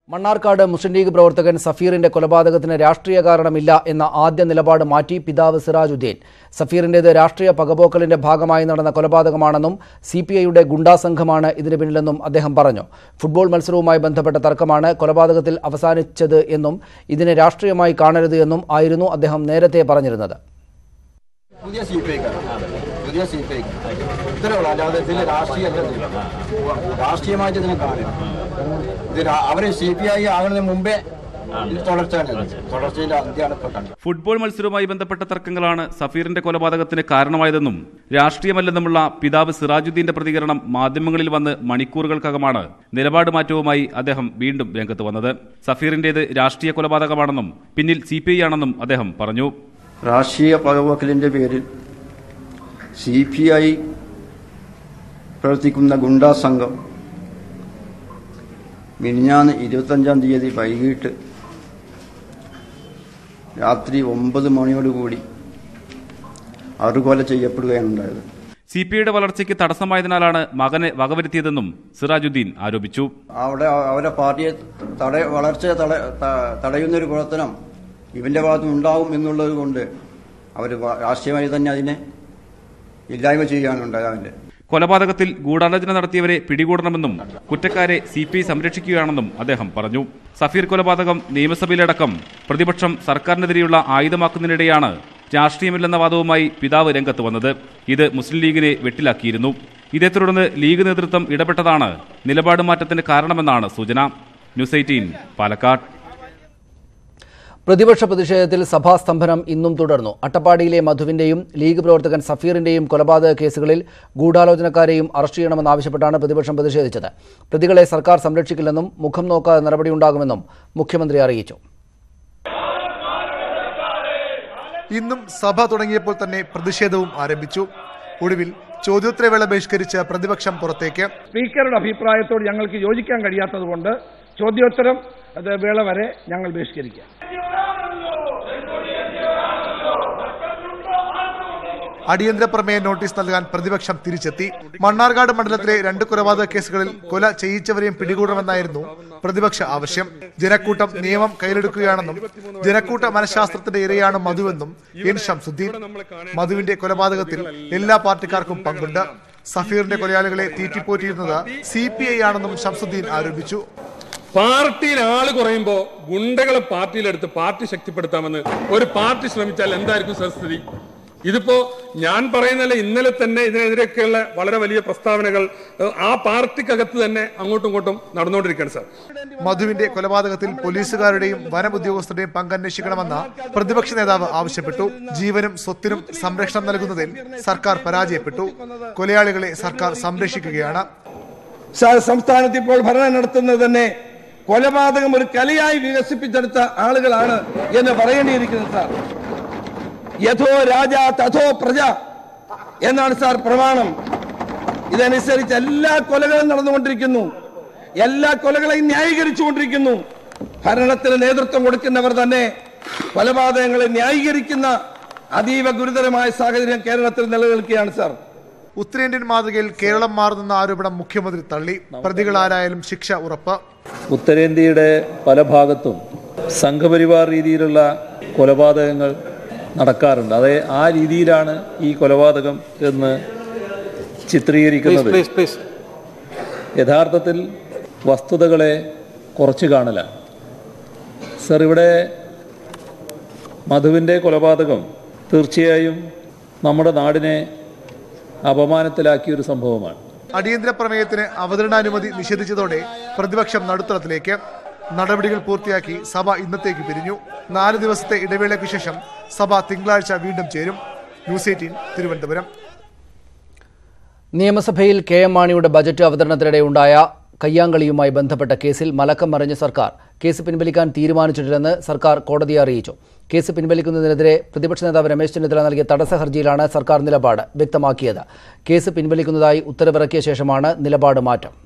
മണ്ണാർക്കാട് മുസ്ലിം league പ്രവർത്തകൻ സഫീറിന്റെ കൊലപാതകത്തിന് രാഷ്ട്രീയ കാരണമില്ല എന്ന ആദ്യ നിലപാട് മാറ്റി പിതാവ് സിറാജുദ്ദീൻ സഫീറിന്റേത് രാഷ്ട്രീയ പകപോക്കലിന്റെ ഭാഗമായി നടന്ന കൊലപാതകമാണെന്നും സി പി ഐയുടെ ഗുണ്ടാസംഘമാണ് ഇതിന് പിന്നിലെന്നും അദ്ദേഹം പറഞ്ഞു ഫുട്ബോൾ മത്സരവുമായി ബന്ധപ്പെട്ട തർക്കമാണ് കൊലപാതകത്തിൽ അവസാനിച്ചത് എന്നും ഇതിനെ രാഷ്ട്രീയമായി കാണരുത് എന്നും ആയിരുന്നു അദ്ദേഹം നേരത്തെ പറഞ്ഞിരുന്നത് പുതിയ സി പി പുതിയ സി പി ഇത്രയുള്ള അല്ലാതെ ഇതിൽ രാഷ്ട്രീയമല്ല ഇത്. രാഷ്ട്രീയമായിട്ട് ഇതിനെ കാണും ഇത് രാ- അവര് സി പി ഐ ആകുന്നതിന് മുമ്പേ ഇത് തുടർച്ചയാണ് ഇത്. തുടർച്ചയുടെ അന്ത്യമാണ് ഇപ്പൊ കണ്ടത് ഫുട്ബോൾ മത്സരവുമായി ബന്ധപ്പെട്ട തർക്കങ്ങളാണ് സഫീറിന്റെ കൊലപാതകത്തിന് കാരണമായതെന്നും രാഷ്ട്രീയമല്ലെന്നുമുള്ള പിതാവ് സിറാജുദ്ദീന്റെ പ്രതികരണം മാധ്യമങ്ങളിൽ വന്ന് മണിക്കൂറുകൾക്കകമാണ് നിലപാട് മാറ്റവുമായി അദ്ദേഹം വീണ്ടും രംഗത്ത് വന്നത് സഫീറിന്റേത് രാഷ്ട്രീയ കൊലപാതകമാണെന്നും പിന്നിൽ സി പി ഐ ആണെന്നും അദ്ദേഹം പറഞ്ഞു രാഷ്ട്രീയ പകവക്കലിന്റെ പേരിൽ സി പി ഐ പ്രവർത്തിക്കുന്ന ഗുണ്ടാ സംഘം മിനിഞ്ഞാന്ന് ഇരുപത്തഞ്ചാം തീയതി വൈകിട്ട് രാത്രി ഒമ്പത് മണിയോടുകൂടി അറുകൊല ചെയ്യപ്പെടുകയാണ് ഉണ്ടായത് സി പി ഐയുടെ വളർച്ചയ്ക്ക് തടസ്സമായതിനാലാണ് മകനെ വകവരുത്തിയതെന്നും സിറാജുദ്ദീൻ ആരോപിച്ചു അവിടെ അവരെ പാർട്ടിയെ തട വളർച്ചയെ തട ത- തടയുന്നൊരു പ്രവർത്തനം ഇവന്റെ ഭാഗത്തും ഉണ്ടാകും എന്നുള്ളത് കൊണ്ട് അവർ രാഷ്ട്രീയമായി തന്നെ അതിനെ ഇല്ലായ്മ ചെയ്യാനുണ്ടായത് അവന്റെ കൊലപാതകത്തിൽ ഗൂഢാലോചന നടത്തിയവരെ പിടികൂടണമെന്നും കുറ്റക്കാരെ സി പി ഐ സംരക്ഷിക്കുകയാണെന്നും അദ്ദേഹം പറഞ്ഞു സഫീർ കൊലപാതകം നിയമസഭയിലടക്കം പ്രതിപക്ഷം സർക്കാരിനെതിരെയുള്ള ആയുധമാക്കുന്നതിനിടെയാണ് രാഷ്ട്രീയമില്ലെന്ന വാദവുമായി പിതാവ് രംഗത്ത് വന്നത് ഇത് മുസ്ലിം ലീഗിനെ വെട്ടിലാക്കിയിരുന്നു ഇതേ തുടർന്ന് ലീഗ് നേതൃത്വം ഇടപെട്ടതാണ് നിലപാട് മാറ്റത്തിന് കാരണമെന്നാണ് സൂചന ന്യൂസ് എയ്റ്റീൻ പാലക്കാട് പ്രതിപക്ഷ പ്രതിഷേധത്തിൽ സഭാസ്തംഭനം ഇന്നും തുടർന്നു അട്ടപ്പാടിയിലെ മധുവിന്റെയും ലീഗ് പ്രവർത്തകൻ സഫീറിന്റെയും കൊലപാതക കേസുകളിൽ ഗൂഢാലോചനക്കാരെയും അറസ്റ്റ് ചെയ്യണമെന്നാവശ്യപ്പെട്ടാണ് പ്രതിപക്ഷം പ്രതിഷേധിച്ചത് പ്രതികളെ സർക്കാർ സംരക്ഷിക്കില്ലെന്നും മുഖം നോക്കാതെ നടപടിയുണ്ടാകുമെന്നും മുഖ്യമന്ത്രി അറിയിച്ചു ഇന്നും സഭ തുടങ്ങിയപ്പോൾ തന്നെ പ്രതിഷേധവും ആരംഭിച്ചു ഒടുവിൽ ചോദ്യോത്തരവേള ബഹിഷ്കരിച്ച് പ്രതിപക്ഷം പുറത്തേക്ക് സ്പീക്കറുടെ അഭിപ്രായത്തോട് ഞങ്ങൾക്ക് യോജിക്കാൻ കഴിയാത്തതുകൊണ്ട് ചോദ്യോത്തരം അത് വേള വരെ ഞങ്ങൾ ബഹിഷ്കരിക്കാം അടിയന്തര പ്രമേയ നോട്ടീസ് നൽകാൻ പ്രതിപക്ഷം തിരിച്ചെത്തി മണ്ണാർക്കാട് മണ്ഡലത്തിലെ രണ്ട് കൊലപാതക കേസുകളിൽ കൊല ചെയ്യിച്ചവരെയും പിടികൂടണമെന്നായിരുന്നു പ്രതിപക്ഷ ആവശ്യം ജനക്കൂട്ടം നിയമം കയ്യിലെടുക്കുകയാണെന്നും ജനക്കൂട്ട മനഃശാസ്ത്രത്തിന്റെ ഇരയാണ് മധുവെന്നും എൻ ഷംസുദ്ദീൻ മധുവിന്റെ കൊലപാതകത്തിൽ എല്ലാ പാർട്ടിക്കാർക്കും പങ്കുണ്ട് സഫീറിന്റെ കൊലയാളികളെ തീറ്റിപ്പോറ്റിയിരുന്നത് സി പി ഐ ആണെന്നും ഷംസുദ്ദീൻ ആരോപിച്ചു പാർട്ടിയിൽ ആള് കുറയുമ്പോ ഗുണ്ടകളെ പാർട്ടിയിലെടുത്ത് പാർട്ടി ശക്തിപ്പെടുത്താമെന്ന് ഒരു പാർട്ടി ശ്രമിച്ചാൽ എന്തായിരിക്കും സർ സ്ഥിതി ഇതിപ്പോ ഞാൻ പറയുന്നല്ല ഇന്നലെ തന്നെ ഇതിനെതിരെയൊക്കെയുള്ള വളരെ വലിയ പ്രസ്താവനകൾ ഏഹ്, ആ പാർട്ടിക്കകത്ത് തന്നെ അങ്ങോട്ടും ഇങ്ങോട്ടും നടന്നുകൊണ്ടിരിക്കുകയാണ് സാർ മധുവിന്റെ കൊലപാതകത്തിൽ പോലീസുകാരുടെയും വനം ഉദ്യോഗസ്ഥരുടെയും പങ്കന്വേഷിക്കണമെന്ന് പ്രതിപക്ഷ നേതാവ് ആവശ്യപ്പെട്ടു ജീവനും സ്വത്തിനും സംരക്ഷണം നൽകുന്നതിൽ സർക്കാർ പരാജയപ്പെട്ടു കൊലയാളികളെ സർക്കാർ സംരക്ഷിക്കുകയാണ് സ- സംസ്ഥാനത്ത് ഇപ്പോൾ ഭരണം നടത്തുന്നത് തന്നെ കൊലപാതകം ഒരു കലയായി വികസിപ്പിച്ചെടുത്ത ആളുകളാണ് എന്ന് പറയേണ്ടിയിരിക്കുന്നത് സാർ യഥോ രാജ തഥോ പ്രജ എന്നാണ് സാർ പ്രമാണം ഇതനുസരിച്ച് എല്ലാ കൊലകളും നടന്നുകൊണ്ടിരിക്കുന്നു എല്ലാ കൊലകളെയും ന്യായീകരിച്ചുകൊണ്ടിരിക്കുന്നു ഭരണത്തിന് നേതൃത്വം കൊടുക്കുന്നവർ തന്നെ കൊലപാതകങ്ങളെ ന്യായീകരിക്കുന്ന അതീവ ഗുരുതരമായ സാഹചര്യം കേരളത്തിൽ നിലനിൽക്കുകയാണ് സാർ ഉത്തരേന്ത്യൻ മാതൃകയിൽ കേരളം മാറുന്നെന്ന ആരോപണം മുഖ്യമന്ത്രി തള്ളി പ്രതികളാരായാലും ശിക്ഷ ഉറപ്പ് ഉത്തരേന്ത്യയുടെ പല ഭാഗത്തും സംഘപരിവാർ രീതിയിലുള്ള കൊലപാതകങ്ങൾ നടക്കാറുണ്ട് അതേ ആ രീതിയിലാണ് ഈ കൊലപാതകം എന്ന് ചിത്രീകരിക്കുന്നത് യഥാർത്ഥത്തിൽ വസ്തുതകളെ കുറച്ച് കാണലാണ് സർ ഇവിടെ മധുവിൻ്റെ കൊലപാതകം തീർച്ചയായും നമ്മുടെ നാടിനെ അപമാനത്തിലാക്കിയ ഒരു സംഭവമാണ് അടിയന്തര പ്രമേയത്തിന് അവതരണാനുമതി നിഷേധിച്ചതോടെ പ്രതിപക്ഷം നടുത്തളത്തിലേക്ക് നടപടികൾ പൂർത്തിയാക്കി സഭ ഇന്നത്തേക്ക് പിരിഞ്ഞു നാല് ദിവസത്തെ ഇടവേളയ്ക്ക് ശേഷം സഭ തിങ്കളാഴ്ച വീണ്ടും ചേരും ന്യൂസ് എയ്റ്റീൻ തിരുവനന്തപുരം നിയമസഭയിൽ കെ എം മാണിയുടെ ബജറ്റ് അവതരണത്തിനിടെ ഉണ്ടായ കയ്യാങ്കളിയുമായി ബന്ധപ്പെട്ട കേസിൽ മലക്കം മറിഞ്ഞ സർക്കാർ കേസ് പിൻവലിക്കാൻ തീരുമാനിച്ചിട്ടില്ലെന്ന് സർക്കാർ കോടതിയെ അറിയിച്ചു കേസ് പിൻവലിക്കുന്നതിനെതിരെ പ്രതിപക്ഷ നേതാവ് രമേശ് ചെന്നിത്തല നൽകിയ തടസ്സ ഹർജിയിലാണ് സർക്കാർ നിലപാട് വ്യക്തമാക്കിയത് കേസ് പിൻവലിക്കുന്നതായി ഉത്തരവിറക്കിയ ശേഷമാണ് നിലപാട് മാറ്റം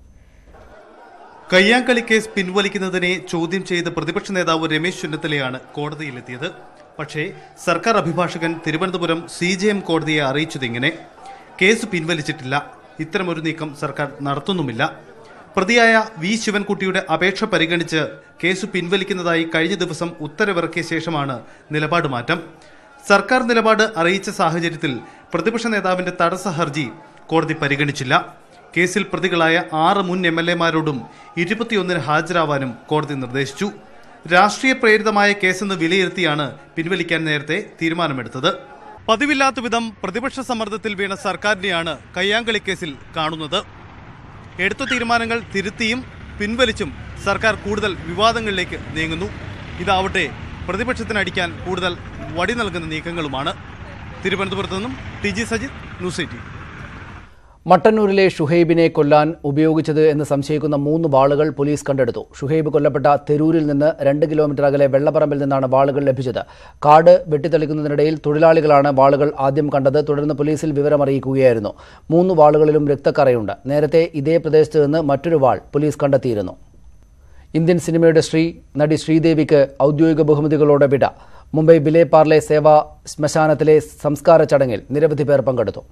കയ്യാങ്കളി കേസ് പിൻവലിക്കുന്നതിനെ ചോദ്യം ചെയ്ത് പ്രതിപക്ഷ നേതാവ് രമേശ് ചെന്നിത്തലയാണ് കോടതിയിലെത്തിയത് പക്ഷേ സർക്കാർ അഭിഭാഷകൻ തിരുവനന്തപുരം സി ജെ എം കോടതിയെ അറിയിച്ചതിങ്ങനെ കേസ് പിൻവലിച്ചിട്ടില്ല ഇത്തരമൊരു നീക്കം സർക്കാർ നടത്തുന്നുമില്ല പ്രതിയായ വി ശിവൻകുട്ടിയുടെ അപേക്ഷ പരിഗണിച്ച് കേസ് പിൻവലിക്കുന്നതായി കഴിഞ്ഞ ദിവസം ഉത്തരവിറക്കിയ ശേഷമാണ് നിലപാട് മാറ്റം സർക്കാർ നിലപാട് അറിയിച്ച സാഹചര്യത്തിൽ പ്രതിപക്ഷ നേതാവിന്റെ തടസ്സ ഹർജി കോടതി പരിഗണിച്ചില്ല കേസിൽ പ്രതികളായ ആറ് മുൻ എം എൽ എമാരോടും ഇരുപത്തിയൊന്നിന് ഹാജരാവാനും കോടതി നിർദ്ദേശിച്ചു രാഷ്ട്രീയ പ്രേരിതമായ കേസെന്ന് വിലയിരുത്തിയാണ് പിൻവലിക്കാൻ നേരത്തെ തീരുമാനമെടുത്തത് പതിവില്ലാത്ത വിധം പ്രതിപക്ഷ സമ്മർദ്ദത്തിൽ വീണ സർക്കാരിനെയാണ് കയ്യാങ്കളി കേസിൽ കാണുന്നത് എടുത്ത തീരുമാനങ്ങൾ തിരുത്തിയും പിൻവലിച്ചും സർക്കാർ കൂടുതൽ വിവാദങ്ങളിലേക്ക് നീങ്ങുന്നു ഇതാവട്ടെ പ്രതിപക്ഷത്തിനടിക്കാൻ കൂടുതൽ വടി നൽകുന്ന നീക്കങ്ങളുമാണ് തിരുവനന്തപുരത്ത് നിന്നും T G Sajith news eighteen മട്ടന്നൂരിലെ ഷുഹൈബിനെ കൊല്ലാൻ ഉപയോഗിച്ചത് എന്ന് സംശയിക്കുന്ന മൂന്ന് വാളുകൾ പോലീസ് കണ്ടെടുത്തു ഷുഹൈബ് കൊല്ലപ്പെട്ട തെരൂരിൽ നിന്ന് രണ്ട് കിലോമീറ്റർ അകലെ വെള്ളപ്പറമ്പിൽ നിന്നാണ് വാളുകൾ ലഭിച്ചത് കാട് വെട്ടിത്തെളിക്കുന്നതിനിടയിൽ തൊഴിലാളികളാണ് വാളുകൾ ആദ്യം കണ്ടത് തുടർന്ന് പോലീസിൽ വിവരമറിയിക്കുകയായിരുന്നു മൂന്ന് വാളുകളിലും രക്തക്കറയുണ്ട് നേരത്തെ ഇതേ പ്രദേശത്ത് നിന്ന് മറ്റൊരു വാൾ പോലീസ് കണ്ടെത്തിയിരുന്നു ഇന്ത്യൻ സിനിമയുടെ ശ്രീ നടി ശ്രീദേവിക്ക് ഔദ്യോഗിക ബഹുമതികളോടെ വിട മുംബൈ ബിലേ പാർലെ സേവാ ശ്മശാനത്തിലെ സംസ്കാര ചടങ്ങിൽ നിരവധി പേർ പങ്കെടുത്തു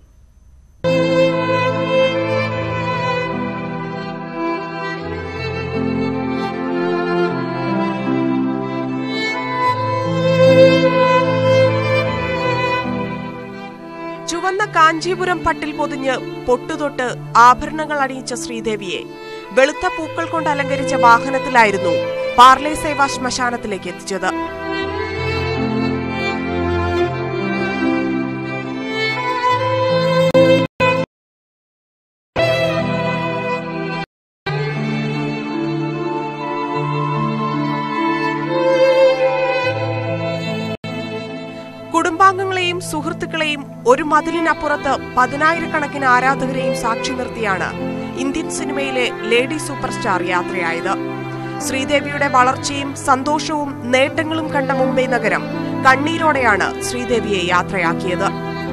ചുവന്ന കാഞ്ചീപുരം പട്ടിൽ പൊതിഞ്ഞ് പൊട്ടുതൊട്ട് ആഭരണങ്ങൾ അണിയിച്ച ശ്രീദേവിയെ വെളുത്ത പൂക്കൾ കൊണ്ട് അലങ്കരിച്ച വാഹനത്തിലായിരുന്നു പാർലെ സേവ ശ്മശാനത്തിലേക്ക് എത്തിച്ചത് കുടുംബാംഗങ്ങളെയും സുഹൃത്തുക്കളെയും ഒരു മതിലിനപ്പുറത്ത് പതിനായിരക്കണക്കിന് ആരാധകരെയും സാക്ഷി നിർത്തിയാണ് ഇന്ത്യൻ സിനിമയിലെ ലേഡി സൂപ്പർ സ്റ്റാർ യാത്രയായത് ശ്രീദേവിയുടെ വളർച്ചയും സന്തോഷവും നേട്ടങ്ങളും കണ്ട മുംബൈ നഗരം കണ്ണീരോടെയാണ് ശ്രീദേവിയെ യാത്രയാക്കിയത്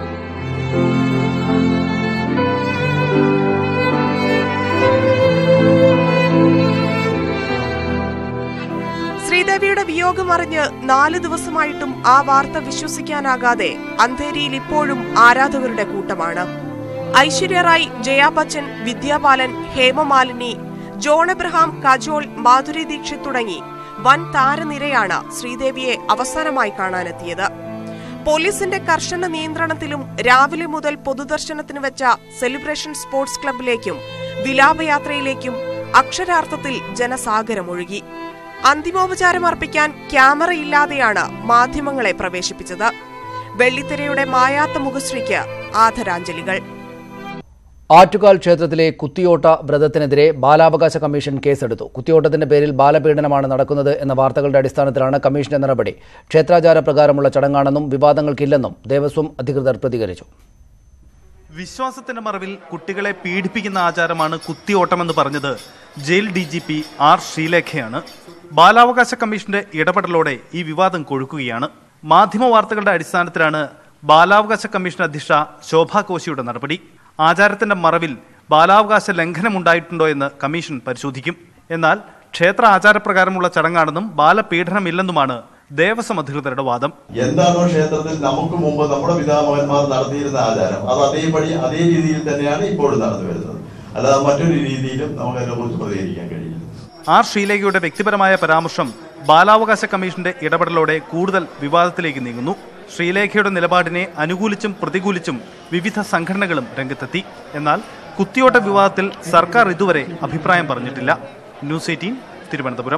ശ്രീദേവിയുടെ വിയോഗം അറിഞ്ഞ് നാല് ദിവസമായിട്ടും ആ വാർത്ത വിശ്വസിക്കാനാകാതെ അന്ധേരിയിൽ ഇപ്പോഴും ആരാധകരുടെ കൂട്ടമാണ് ഐശ്വര്യ റായ് ജയാ ബച്ചൻ വിദ്യാബാലൻ ഹേമമാലിനി ജോൺ എബ്രഹാം കജോൾ മാധുരി ദീക്ഷിത് തുടങ്ങി വൻ താരനിരയാണ് ശ്രീദേവിയെ അവസാനമായി കാണാനെത്തിയത് പോലീസിന്റെ കർശന നിയന്ത്രണത്തിലും രാവിലെ മുതൽ പൊതുദർശനത്തിന് വെച്ച സെലിബ്രേഷൻ സ്പോർട്സ് ക്ലബിലേക്കും വിലാപയാത്രയിലേക്കും അക്ഷരാർത്ഥത്തിൽ ജനസാഗരമൊഴുകി അന്തിമോപചാരം അർപ്പിക്കാൻ ക്യാമറയില്ലാതെയാണ് മാധ്യമങ്ങളെ പ്രവേശിപ്പിച്ചത് വെള്ളിത്തിരയുടെ മായാത്ത മുഖശ്രീക്ക് ആദരാഞ്ജലികൾ ആറ്റുകാൽ ക്ഷേത്രത്തിലെ കുത്തിയോട്ട വ്രതത്തിനെതിരെ ബാലാവകാശ കമ്മീഷൻ കേസെടുത്തു കുത്തിയോട്ടത്തിന്റെ പേരിൽ ബാലപീഡനമാണ് നടക്കുന്നത് എന്ന വാർത്തകളുടെ അടിസ്ഥാനത്തിലാണ് കമ്മീഷന്റെ നടപടി ക്ഷേത്രാചാര പ്രകാരമുള്ള ചടങ്ങാണെന്നും വിവാദങ്ങൾക്കില്ലെന്നും ദേവസ്വം അധികൃതർ പ്രതികരിച്ചു വിശ്വാസത്തിന്റെ മറവിൽ കുട്ടികളെ പീഡിപ്പിക്കുന്ന ആചാരമാണ് കുത്തിയോട്ടമെന്ന് പറഞ്ഞത് jail D G P R ശ്രീലേഖയാണ് ബാലാവകാശ കമ്മീഷന്റെ ഇടപെടലോടെ ഈ വിവാദം കൊഴുക്കുകയാണ് മാധ്യമ വാർത്തകളുടെ അടിസ്ഥാനത്തിലാണ് ബാലാവകാശ കമ്മീഷൻ അധ്യക്ഷ ശോഭാ കോശിയുടെ നടപടി ആചാരത്തിന്റെ മറവിൽ ബാലാവകാശ ലംഘനമുണ്ടായിട്ടുണ്ടോ എന്ന് കമ്മീഷൻ പരിശോധിക്കും എന്നാൽ ക്ഷേത്ര ആചാരപ്രകാരമുള്ള ചടങ്ങാണെന്നും ബാലപീഡനമില്ലെന്നുമാണ് ദേവസ്വം അധികൃതരുടെ വാദം എന്താണോ ക്ഷേത്രത്തിൽ നമുക്ക് മുമ്പ് നമ്മുടെ പിതാമഹന്മാർ നടത്തിയിരുന്ന ആചാരം അത് അതേപടി അതേ രീതിയിൽ തന്നെയാണ് ഇപ്പോഴും നടന്നു വരുന്നത് അല്ലാതെ മറ്റൊരു രീതിയിലും നമുക്ക് അതിനെക്കുറിച്ച് പ്രതികരിക്കാൻ കഴിയില്ല ആർ ശ്രീലേഖയുടെ വ്യക്തിപരമായ പരാമർശം ബാലാവകാശ കമ്മീഷന്റെ ഇടപെടലോടെ കൂടുതൽ വിവാദത്തിലേക്ക് നീങ്ങുന്നു ശ്രീലേഖയുടെ നിലപാടിനെ അനുകൂലിച്ചും പ്രതികൂലിച്ചും വിവിധ സംഘടനകളും രംഗത്തെത്തി എന്നാൽ കുത്തിയോട്ട വിവാദത്തിൽ സർക്കാർ ഇതുവരെ അഭിപ്രായം പറഞ്ഞിട്ടില്ല ന്യൂസ് എയ്റ്റീൻ തിരുവനന്തപുരം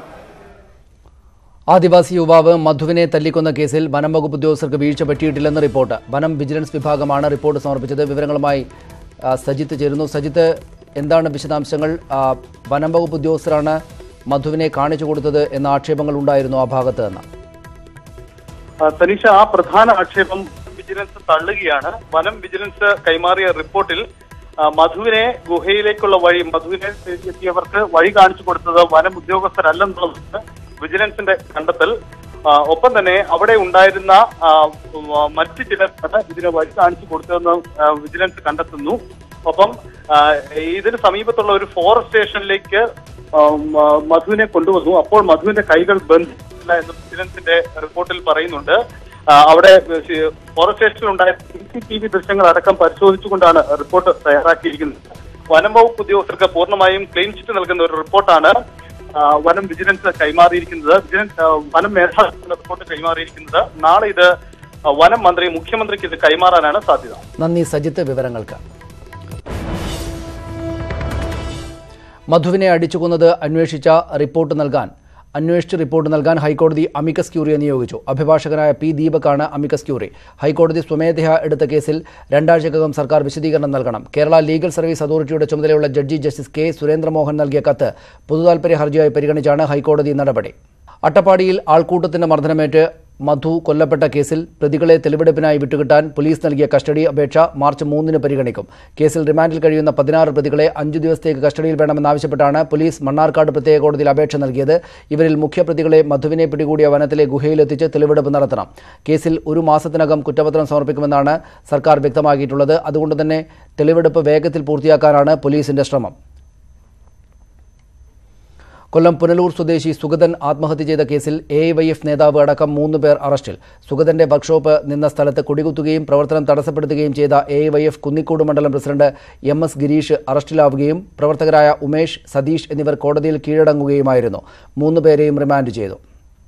ആദിവാസി യുവാവ് മധുവിനെ തല്ലിക്കൊന്ന കേസിൽ വനം വകുപ്പ് ഉദ്യോഗസ്ഥർക്ക് വീഴ്ച പറ്റിയിട്ടില്ലെന്ന് റിപ്പോർട്ട് വനം വിജിലൻസ് വിഭാഗമാണ് റിപ്പോർട്ട് സമർപ്പിച്ചത് വിവരങ്ങളുമായി ആ, സജിത്ത് ചേരുന്നു സജിത്ത് എന്താണ് വിശദാംശങ്ങൾ ആ, വനം വകുപ്പ് ഉദ്യോഗസ്ഥരാണ് മധുവിനെ കാണിച്ചു കൊടുത്തത് എന്ന ആക്ഷേപങ്ങൾ ഉണ്ടായിരുന്നു ആ ഭാഗത്ത് നിന്ന് തനീഷ ആ പ്രധാന ആക്ഷേപം വിജിലൻസ് തള്ളുകയാണ് വനം വിജിലൻസ് കൈമാറിയ റിപ്പോർട്ടിൽ ആ, മധുവിനെ ഗുഹയിലേക്കുള്ള വഴി മധുവിനെ എത്തിയവർക്ക് വഴി കാണിച്ചു കൊടുത്തത് വനം ഉദ്യോഗസ്ഥരല്ലെന്നുള്ളത് വിജിലൻസിന്റെ കണ്ടെത്തൽ ആ, ഒപ്പം തന്നെ അവിടെ ഉണ്ടായിരുന്ന ആ, ഉം, ആ, മറ്റ് ചിലർക്കാണ് ഇതിന് വഴി കാണിച്ചു കൊടുത്തതെന്ന് ആ, വിജിലൻസ് കണ്ടെത്തുന്നു ഒപ്പം ആ, ഇതിന് സമീപത്തുള്ള ഒരു ഫോറസ്റ്റ് സ്റ്റേഷനിലേക്ക് ആ, മ- മധുവിനെ കൊണ്ടുവന്നു അപ്പോൾ മധുവിന്റെ കൈകൾ ബന്ധിച്ചില്ല എന്ന് വിജിലൻസിന്റെ റിപ്പോർട്ടിൽ പറയുന്നുണ്ട് ആ, അവിടെ ഫോറസ്റ്റ് സ്റ്റേഷനിൽ ഉണ്ടായ സി സി ടി വി ദൃശ്യങ്ങൾ അടക്കം പരിശോധിച്ചുകൊണ്ടാണ് റിപ്പോർട്ട് തയ്യാറാക്കിയിരിക്കുന്നത് വനം വകുപ്പ് ഉദ്യോഗസ്ഥർക്ക് പൂർണ്ണമായും ക്ലീൻ ചിറ്റ് നൽകുന്ന ഒരു റിപ്പോർട്ടാണ് ആ, വനം വിജിലൻസ് കൈമാറിയിരിക്കുന്നത് വിജിലൻസ് ആ, വനം മേധാവിയുടെ റിപ്പോർട്ട് കൈമാറിയിരിക്കുന്നത് നാളെ ഇത് ആ, വനം മന്ത്രി മുഖ്യമന്ത്രിക്ക് ഇത് കൈമാറാനാണ് സാധ്യത നന്ദി സജിത്ത് വിവരങ്ങൾക്ക് മധുവിനെ അടിച്ചുകൊന്നത് അന്വേഷിച്ച റിപ്പോർട്ട് നൽകാൻ അന്വേഷിച്ച് റിപ്പോർട്ട് നൽകാൻ ഹൈക്കോടതി അമിക്കസ് ക്യൂറിയെ നിയോഗിച്ചു അഭിഭാഷകനായ പി ദീപകാണ് അമിക്കസ് ക്യൂറി ഹൈക്കോടതി സ്വമേധയാ എടുത്ത കേസിൽ രണ്ടാഴ്ചക്കകം സർക്കാർ വിശദീകരണം നൽകണം കേരള ലീഗൽ സർവീസ് അതോറിറ്റിയുടെ ചുമതലയുള്ള ജഡ്ജി ജസ്റ്റിസ് കെ സുരേന്ദ്രമോഹൻ നൽകിയ കത്ത് പൊതുതാൽപര്യ ഹർജിയായി പരിഗണിച്ചാണ് ഹൈക്കോടതി നടപടി അട്ടപ്പാടിയിൽ ആൾക്കൂട്ടത്തിന്റെ മർദ്ദനമേറ്റ് മധു കൊല്ലപ്പെട്ട കേസിൽ പ്രതികളെ തെളിവെടുപ്പിനായി വിട്ടുകിട്ടാൻ പോലീസ് നൽകിയ കസ്റ്റഡി അപേക്ഷ മാർച്ച് മൂന്നിന് പരിഗണിക്കും കേസിൽ റിമാൻഡിൽ കഴിയുന്ന പതിനാറ് പ്രതികളെ അഞ്ചു ദിവസത്തേക്ക് കസ്റ്റഡിയിൽ വേണമെന്നാവശ്യപ്പെട്ടാണ് പോലീസ് മണ്ണാർക്കാട് പ്രത്യേക കോടതിയിൽ അപേക്ഷ നൽകിയത് ഇവരിൽ മുഖ്യപ്രതികളെ മധുവിനെ പിടികൂടിയ വനത്തിലെ ഗുഹയിലെത്തിച്ച് തെളിവെടുപ്പ് നടത്തണം കേസിൽ ഒരു മാസത്തിനകം കുറ്റപത്രം സമർപ്പിക്കുമെന്നാണ് സർക്കാർ വ്യക്തമാക്കിയിട്ടുള്ളത് അതുകൊണ്ട് തന്നെ തെളിവെടുപ്പ് വേഗത്തിൽ പൂർത്തിയാക്കാനാണ് പോലീസിന്റെ ശ്രമം കൊല്ലം പുനലൂർ സ്വദേശി സുഗതൻ ആത്മഹത്യ ചെയ്ത കേസിൽ എ വൈ എഫ് നേതാവ് അടക്കം മൂന്ന് പേർ അറസ്റ്റിൽ സുഗതന്റെ വർക്ക്ഷോപ്പ് നിന്ന സ്ഥലത്ത് കുടികുത്തുകയും പ്രവർത്തനം തടസ്സപ്പെടുത്തുകയും ചെയ്ത എ വൈ എഫ് കുന്നിക്കോട് മണ്ഡലം പ്രസിഡന്റ് എം എസ് ഗിരീഷ് അറസ്റ്റിലാവുകയും പ്രവർത്തകരായ ഉമേഷ് സതീഷ് എന്നിവർ കോടതിയിൽ കീഴടങ്ങുകയുമായിരുന്നു മൂന്ന് പേരെയും റിമാൻഡ് ചെയ്തു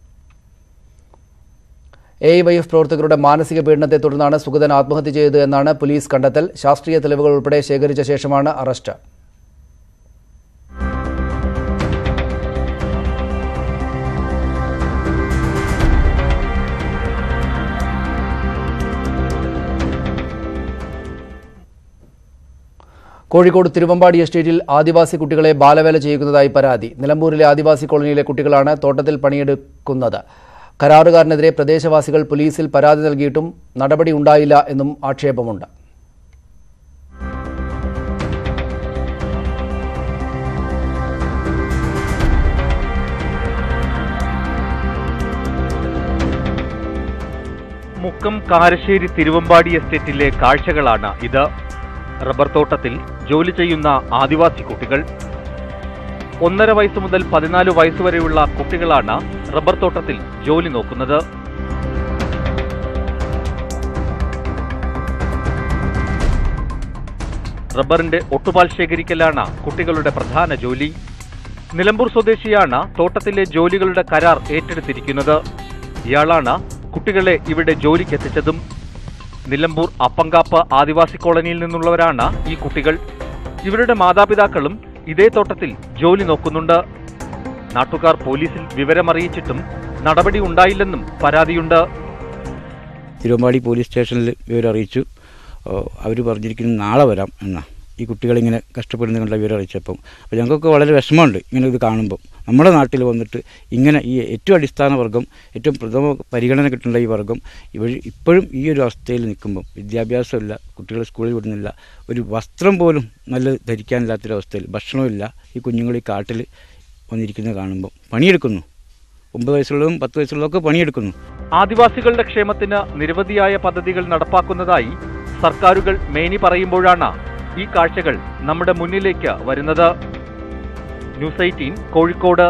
എ വൈ എഫ് പ്രവർത്തകരുടെ മാനസിക പീഡനത്തെ തുടർന്നാണ് സുഗതൻ ആത്മഹത്യ ചെയ്തത് എന്നാണ് പോലീസ് കണ്ടെത്തൽ ശാസ്ത്രീയ തെളിവുകൾ ഉൾപ്പെടെ ശേഖരിച്ച ശേഷമാണ് അറസ്റ്റ് കോഴിക്കോട് തിരുവമ്പാടി എസ്റ്റേറ്റിൽ ആദിവാസി കുട്ടികളെ ബാലവേല ചെയ്യുന്നതായി പരാതി നിലമ്പൂരിലെ ആദിവാസി കോളനിയിലെ കുട്ടികളാണ് തോട്ടത്തിൽ പണിയെടുക്കുന്നത് കരാറുകാരനെതിരെ പ്രദേശവാസികൾ പോലീസിൽ പരാതി നൽകിയിട്ടും നടപടി ഉണ്ടായില്ല എന്നും ആക്ഷേപമുണ്ട് മുക്കം കാരശ്ശേരി തിരുവമ്പാടി എസ്റ്റേറ്റിലെ കാഴ്ചകളാണ് ഇത് റബ്ബർ തോട്ടത്തിൽ ജോലി ചെയ്യുന്ന ആദിവാസി കുട്ടികൾ ഒന്നര വയസ്സ് മുതൽ പതിനാല് വയസ്സ് വരെയുള്ള കുട്ടികളാണ് റബ്ബർ തോട്ടത്തിൽ ജോലി നോക്കുന്നത് റബ്ബറിന്റെ ഒട്ടുപാൽ ശേഖരിക്കലാണ് കുട്ടികളുടെ പ്രധാന ജോലി നിലമ്പൂർ സ്വദേശിയാണ് തോട്ടത്തിലെ ജോലികളുടെ കരാർ ഏറ്റെടുത്തിരിക്കുന്നത് ഇയാളാണ് കുട്ടികളെ ഇവിടെ ജോലിക്കെത്തിച്ചതും നിലമ്പൂർ അപ്പങ്കാപ്പ് ആദിവാസി കോളനിയിൽ നിന്നുള്ളവരാണ് ഈ കുട്ടികൾ ഇവരുടെ മാതാപിതാക്കളും ഇതേ തോട്ടത്തിൽ ജോലി നോക്കുന്നുണ്ട് നാട്ടുകാർ പോലീസിൽ വിവരമറിയിച്ചിട്ടും നടപടി ഉണ്ടായില്ലെന്നും പരാതിയുണ്ട് തിരുവമ്പാടി പോലീസ് സ്റ്റേഷനിൽ വിവരം അറിയിച്ചു അവർ പറഞ്ഞിരിക്കുന്നു നാളെ വരാം എന്നാ ഈ കുട്ടികളിങ്ങനെ കഷ്ടപ്പെടുന്ന കണ്ട വിവരം അറിയിച്ചപ്പം അപ്പോൾ ഞങ്ങൾക്കൊക്കെ വളരെ വിഷമമുണ്ട് ഇങ്ങനെ ഇത് കാണുമ്പോൾ നമ്മുടെ നാട്ടിൽ വന്നിട്ട് ഇങ്ങനെ ഈ ഏറ്റവും അടിസ്ഥാന വർഗം ഏറ്റവും പ്രഥമ പരിഗണന കിട്ടേണ്ട ഈ വർഗം ഇവർ ഇപ്പോഴും ഈ ഒരു അവസ്ഥയിൽ നിൽക്കുമ്പം വിദ്യാഭ്യാസമില്ല കുട്ടികളെ സ്കൂളിൽ വിടുന്നില്ല ഒരു വസ്ത്രം പോലും നല്ല ധരിക്കാനില്ലാത്തൊരവസ്ഥയിൽ ഭക്ഷണമില്ല ഈ കുഞ്ഞുങ്ങൾ ഈ കാട്ടിൽ വന്നിരിക്കുന്നത് കാണുമ്പോൾ പണിയെടുക്കുന്നു ഒമ്പത് വയസ്സുള്ളതും പത്ത് വയസ്സുള്ളതൊക്കെ പണിയെടുക്കുന്നു ആദിവാസികളുടെ ക്ഷേമത്തിന് നിരവധിയായ പദ്ധതികൾ നടപ്പാക്കുന്നതായി സർക്കാരുകൾ മേനി പറയുമ്പോഴാണ് ഈ കാഴ്ചകൾ നമ്മുടെ മുന്നിലേക്ക് വരുന്നത് ന്യൂസ് എയ്റ്റീൻ കോഴിക്കോട്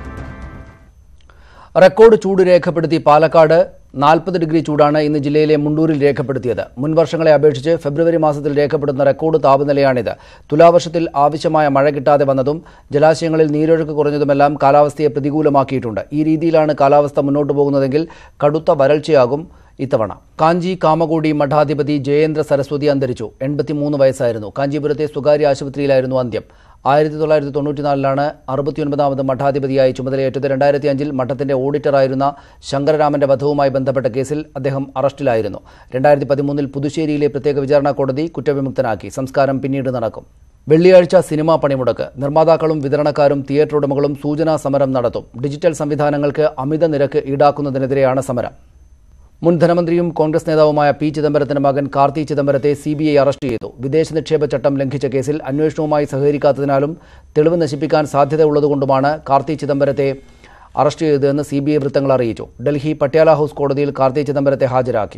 റെക്കോർഡ് ചൂട് രേഖപ്പെടുത്തി പാലക്കാട് നാൽപ്പത് ഡിഗ്രി ചൂടാണ് ഇന്ന് ജില്ലയിലെ മുണ്ടൂരിൽ രേഖപ്പെടുത്തിയത് മുൻ വർഷങ്ങളെ അപേക്ഷിച്ച് ഫെബ്രുവരി മാസത്തിൽ രേഖപ്പെടുന്ന റെക്കോർഡ് താപനിലയാണിത് തുലാവർഷത്തിൽ ആവശ്യമായ മഴ കിട്ടാതെ വന്നതും ജലാശയങ്ങളിൽ നീരൊഴുക്ക് കുറഞ്ഞതുമെല്ലാം കാലാവസ്ഥയെ പ്രതികൂലമാക്കിയിട്ടുണ്ട് ഈ രീതിയിലാണ് കാലാവസ്ഥ മുന്നോട്ടു പോകുന്നതെങ്കിൽ കടുത്ത വരൾച്ചയാകും ഇത്തവണ കാഞ്ചി കാമകോടി മഠാധിപതി ജയേന്ദ്ര സരസ്വതി അന്തരിച്ചു എൺപത്തിമൂന്ന് വയസ്സായിരുന്നു കാഞ്ചീപുരത്തെ സ്വകാര്യ ആശുപത്രിയിലായിരുന്നു അന്ത്യം ആയിരത്തി തൊള്ളായിരത്തി തൊണ്ണൂറ്റിനാലിലാണ് അറുപത്തിയൊൻപതാമത് മഠാധിപതിയായി ചുമതലയേറ്റത് രണ്ടായിരത്തി അഞ്ചിൽ മഠത്തിന്റെ ഓഡിറ്ററായിരുന്ന ശങ്കരരാമന്റെ വധവുമായി ബന്ധപ്പെട്ട കേസിൽ അദ്ദേഹം അറസ്റ്റിലായിരുന്നു രണ്ടായിരത്തി പതിമൂന്നിൽ പുതുശ്ശേരിയിലെ പ്രത്യേക വിചാരണ കോടതി കുറ്റവിമുക്തനാക്കി സംസ്കാരം പിന്നീട് നടക്കും വെള്ളിയാഴ്ച സിനിമാ പണിമുടക്ക് നിർമ്മാതാക്കളും വിതരണക്കാരും തിയേറ്റർ ഉടമകളും സൂചനാ സമരം നടത്തും ഡിജിറ്റൽ സംവിധാനങ്ങൾക്ക് അമിത നിരക്ക് ഈടാക്കുന്നതിനെതിരെയാണ് സമരം മുൻ ധനമന്ത്രിയും കോൺഗ്രസ് നേതാവുമായ പി ചിദംബരത്തിന്റെ മകൻ കാർത്തി ചിദംബരത്തെ സി ബി ഐ അറസ്റ്റ് ചെയ്തു വിദേശ നിക്ഷേപ ചട്ടം ലംഘിച്ച കേസിൽ അന്വേഷണവുമായി സഹകരിക്കാത്തതിനാലും തെളിവ് നശിപ്പിക്കാൻ സാധ്യതയുള്ളതുകൊണ്ടുമാണ് കാർത്തി ചിദംബരത്തെ അറസ്റ്റ് ചെയ്തതെന്ന് സി ബി ഐ വൃത്തങ്ങൾ അറിയിച്ചു ഡൽഹി പട്യാല ഹൌസ് കോടതിയിൽ കാർത്തി ചിദംബരത്തെ ഹാജരാക്കി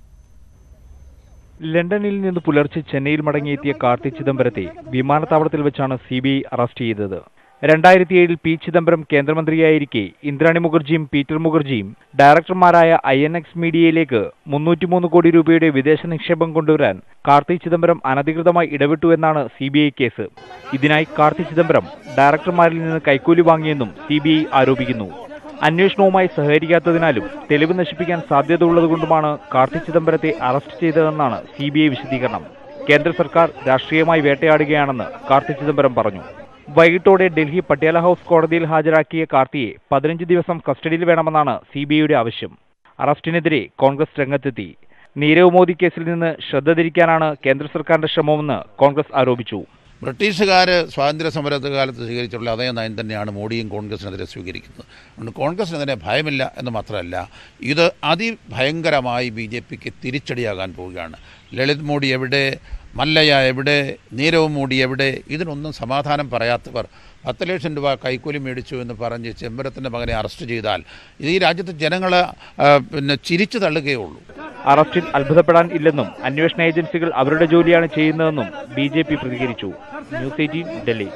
ലണ്ടനിൽ നിന്ന് പുലർച്ചെ ചെന്നൈയിൽ മടങ്ങിയെത്തിയ കാർത്തി ചിദംബരത്തെ വിമാനത്താവളത്തിൽ വെച്ചാണ് സി ബി ഐ അറസ്റ്റ് ചെയ്തത് രണ്ടായിരത്തി ഏഴിൽ പി ചിദംബരം കേന്ദ്രമന്ത്രിയായിരിക്കെ ഇന്ദ്രാണി മുഖർജിയും പീറ്റർ മുഖർജിയും ഡയറക്ടർമാരായ ഐ എൻ എക്സ് മീഡിയയിലേക്ക് മുന്നൂറ്റിമൂന്ന് കോടി രൂപയുടെ വിദേശ നിക്ഷേപം കൊണ്ടുവരാൻ കാർത്തി ചിദംബരം അനധികൃതമായി ഇടപെട്ടു എന്നാണ് സി ബി ഐ കേസ് ഇതിനായി കാർത്തി ചിദംബരം ഡയറക്ടർമാരിൽ നിന്ന് കൈക്കൂലി വാങ്ങിയെന്നും സി ബി ഐ ആരോപിക്കുന്നു അന്വേഷണവുമായി സഹകരിക്കാത്തതിനാലും തെളിവ് നശിപ്പിക്കാൻ സാധ്യതയുള്ളതുകൊണ്ടുമാണ് കാർത്തി ചിദംബരത്തെ അറസ്റ്റ് ചെയ്തതെന്നാണ് സി ബി ഐ വിശദീകരണം കേന്ദ്ര സർക്കാർ രാഷ്ട്രീയമായി വേട്ടയാടുകയാണെന്ന് കാർത്തി ചിദംബരം പറഞ്ഞു വൈകിട്ടോടെ ഡൽഹി പട്യാല ഹൌസ് കോടതിയിൽ ഹാജരാക്കിയ കാർത്തിയെ പതിനഞ്ച് ദിവസം കസ്റ്റഡിയിൽ വേണമെന്നാണ് സി ബി ഐയുടെ ആവശ്യം അറസ്റ്റിനെതിരെ കോൺഗ്രസ് രംഗത്തെത്തി നീരവ് മോദി കേസിൽ നിന്ന് ശ്രദ്ധ തിരിക്കാനാണ് കേന്ദ്ര സർക്കാരിന്റെ ശ്രമമെന്ന് കോൺഗ്രസ് ആരോപിച്ചു ബ്രിട്ടീഷുകാർ സ്വാതന്ത്ര്യ സമരത്തെ കാലത്ത് സ്വീകരിച്ചിട്ടുള്ള അതേ നയം തന്നെയാണ് മോഡിയും കോൺഗ്രസിനെതിരെ സ്വീകരിക്കുന്നത് അതുകൊണ്ട് കോൺഗ്രസിനെതിരെ ഭയമില്ല എന്ന് മാത്രമല്ല ഇത് അതിഭയങ്കരമായി ബി ജെ പിക്ക് തിരിച്ചടിയാകാൻ പോവുകയാണ് ലളിത് മോഡി എവിടെ മല്ലയ്യ എവിടെ നീരവ് മോഡി എവിടെ ഇതിനൊന്നും സമാധാനം പറയാത്തവർ പത്ത് ലക്ഷം രൂപ കൈക്കൂലി മേടിച്ചു എന്ന് പറഞ്ഞ് ചെമ്പരത്തിൻ്റെ മകനെ അറസ്റ്റ് ചെയ്താൽ ഇത് ഈ രാജ്യത്തെ ജനങ്ങളെ ആ, പിന്നെ ചിരിച്ചു തള്ളുകയുള്ളൂ അറസ്റ്റിൽ അത്ഭുതപ്പെടാൻ ഇല്ലെന്നും അന്വേഷണ ഏജൻസികൾ അവരുടെ ജോലിയാണ് ചെയ്യുന്നതെന്നും ബി ജെ പി പ്രതികരിച്ചു news eighteen Delhi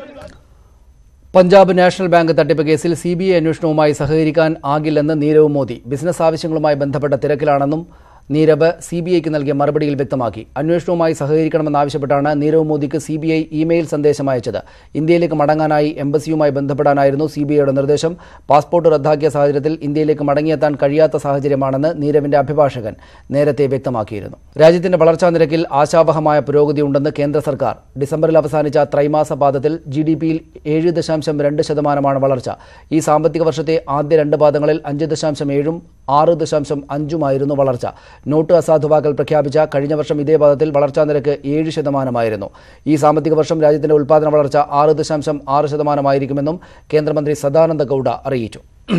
Punjab National Bank തട്ടിപ്പ് കേസിൽ സി ബി ഐ അന്വേഷണവുമായി സഹകരിക്കാൻ ആകില്ലെന്ന് നീരവ് മോദി ബിസിനസ് ആവശ്യങ്ങളുമായി ബന്ധപ്പെട്ട തിരക്കിലാണെന്നും നീരവ് സി ബി ഐക്ക് നൽകിയ മറുപടിയിൽ വ്യക്തമാക്കി അന്വേഷണവുമായി സഹകരിക്കണമെന്നാവശ്യപ്പെട്ടാണ് നീരവ് മോദിക്ക് സി ബി ഐ ഇമെയിൽ സന്ദേശം അയച്ചത് ഇന്ത്യയിലേക്ക് മടങ്ങാനായി എംബസിയുമായി ബന്ധപ്പെടാനായിരുന്നു സി ബി ഐയുടെ നിർദ്ദേശം പാസ്പോർട്ട് റദ്ദാക്കിയ സാഹചര്യത്തിൽ ഇന്ത്യയിലേക്ക് മടങ്ങിയെത്താൻ കഴിയാത്ത സാഹചര്യമാണെന്ന് നീരവിന്റെ അഭിഭാഷകൻ നേരത്തെ വ്യക്തമാക്കിയിരുന്നു രാജ്യത്തിന്റെ വളർച്ചാ നിരക്കിൽ ആശാവഹമായ പുരോഗതിയുണ്ടെന്ന് കേന്ദ്ര സർക്കാർ ഡിസംബറിൽ അവസാനിച്ച ത്രൈമാസ പാദത്തിൽ ജി ഡി പിയിൽ ഏഴ് ദശാംശം രണ്ട് ശതമാനമാണ് വളർച്ച ഈ സാമ്പത്തിക വർഷത്തെ ആദ്യ രണ്ട് പാദങ്ങളിൽ അഞ്ച് ദശാംശം ഏഴും ആറ് ദശാംശം അഞ്ചുമായിരുന്നു വളർച്ച നോട്ട് അസാധുവാക്കൽ പ്രഖ്യാപിച്ച കഴിഞ്ഞ വർഷം ഇതേ പാദത്തിൽ വളർച്ചാ നിരക്ക് ഏഴ് ശതമാനമായിരുന്നു ഈ സാമ്പത്തിക വർഷം രാജ്യത്തിന്റെ ഉൽപാദന വളർച്ച ആറ് ദശാംശം ആറ് ശതമാനമായിരിക്കുമെന്നും കേന്ദ്രമന്ത്രി സദാനന്ദ ഗൌഡ അറിയിച്ചു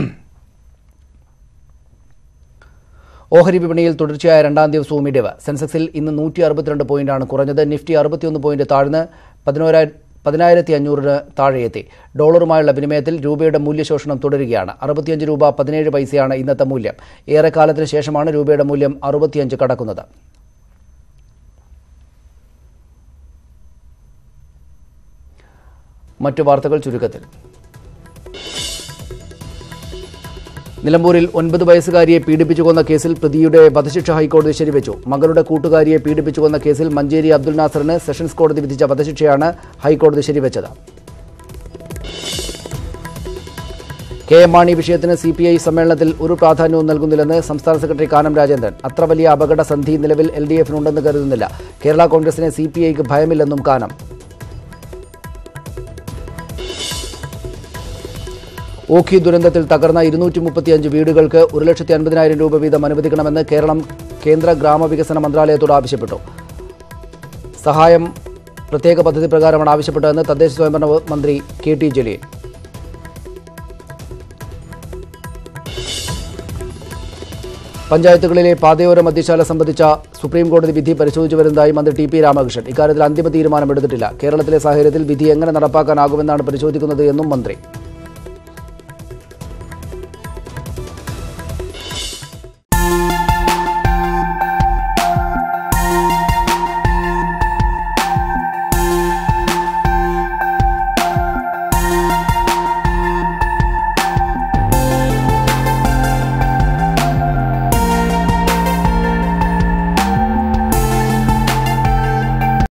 ഓഹരി വിപണിയിൽ തുടർച്ചയായ രണ്ടാം ദിവസവും ഇടിവ് സെൻസെക്സിൽ ഇന്ന് നൂറ്റി അറുപത്തിരണ്ട് പോയിന്റാണ് കുറഞ്ഞത് നിഫ്റ്റി അറുപത്തിയൊന്ന് പോയിന്റ് താഴ്ന്ന് പതിനോരായിരം പതിനായിരത്തി അഞ്ഞൂറിന് താഴെയെത്തി ഡോളറുമായുള്ള വിനിമയത്തിൽ രൂപയുടെ മൂല്യശോഷണം തുടരുകയാണ് അറുപത്തിയഞ്ച് രൂപ പതിനേഴ് പൈസയാണ് ഇന്നത്തെ മൂല്യം ഏറെക്കാലത്തിന് ശേഷമാണ് രൂപയുടെ മൂല്യം അറുപത്തിയഞ്ച് കടക്കുന്നത് മറ്റു വാർത്തകൾ ചുരുക്കത്തിൽ നിലമ്പൂരിൽ ഒൻപത് വയസ്സുകാരിയെ പീഡിപ്പിച്ചു കൊന്ന കേസിൽ പ്രതിയുടെ വധശിക്ഷ ഹൈക്കോടതി ശരിവെച്ചു മകളുടെ കൂട്ടുകാരിയെ പീഡിപ്പിച്ചു കൊന്ന കേസിൽ മഞ്ചേരി അബ്ദുൽ നാസറിന് സെഷൻസ് കോടതി വിധിച്ച വധശിക്ഷയാണ് ഹൈക്കോടതി ശരിവെച്ചത് കെ എം മാണി വിഷയത്തിന് സി പി ഐ സമ്മേളനത്തിൽ ഒരു പ്രാധാന്യവും നൽകുന്നില്ലെന്ന് സംസ്ഥാന സെക്രട്ടറി കാനം രാജേന്ദ്രൻ അത്ര വലിയ അപകട സന്ധി നിലവിൽ എൽ ഡി എഫിനുണ്ടെന്ന് കരുതുന്നില്ല കേരള കോൺഗ്രസിനെ സി പി ഐക്ക് ഭയമില്ലെന്നും കാനം ഓഖി ദുരന്തത്തിൽ തകർന്ന ഇരുന്നൂറ്റി മുപ്പത്തിയഞ്ച് വീടുകൾക്ക് ഒരു ലക്ഷത്തി അൻപതിനായിരം രൂപ വീതം അനുവദിക്കണമെന്ന് കേരളം കേന്ദ്ര ഗ്രാമവികസന മന്ത്രാലയത്തോട് ആവശ്യപ്പെട്ടു സഹായം പ്രത്യേക പദ്ധതി പ്രകാരമാണ് ആവശ്യപ്പെട്ടതെന്ന് തദ്ദേശ സ്വയംഭരണ മന്ത്രി കെ ടി ജലീൽ പഞ്ചായത്തുകളിലെ പാതയോര മദ്യശാല സംബന്ധിച്ച സുപ്രീം കോടതി വിധി പരിശോധിച്ചു വരുന്നതായി മന്ത്രി ടി പി രാമകൃഷ്ണൻ ഇക്കാര്യത്തിൽ അന്തിമ തീരുമാനമെടുത്തിട്ടില്ല കേരളത്തിലെ സാഹചര്യത്തിൽ വിധി എങ്ങനെ നടപ്പാക്കാനാകുമെന്നാണ് പരിശോധിക്കുന്നത് എന്നും മന്ത്രി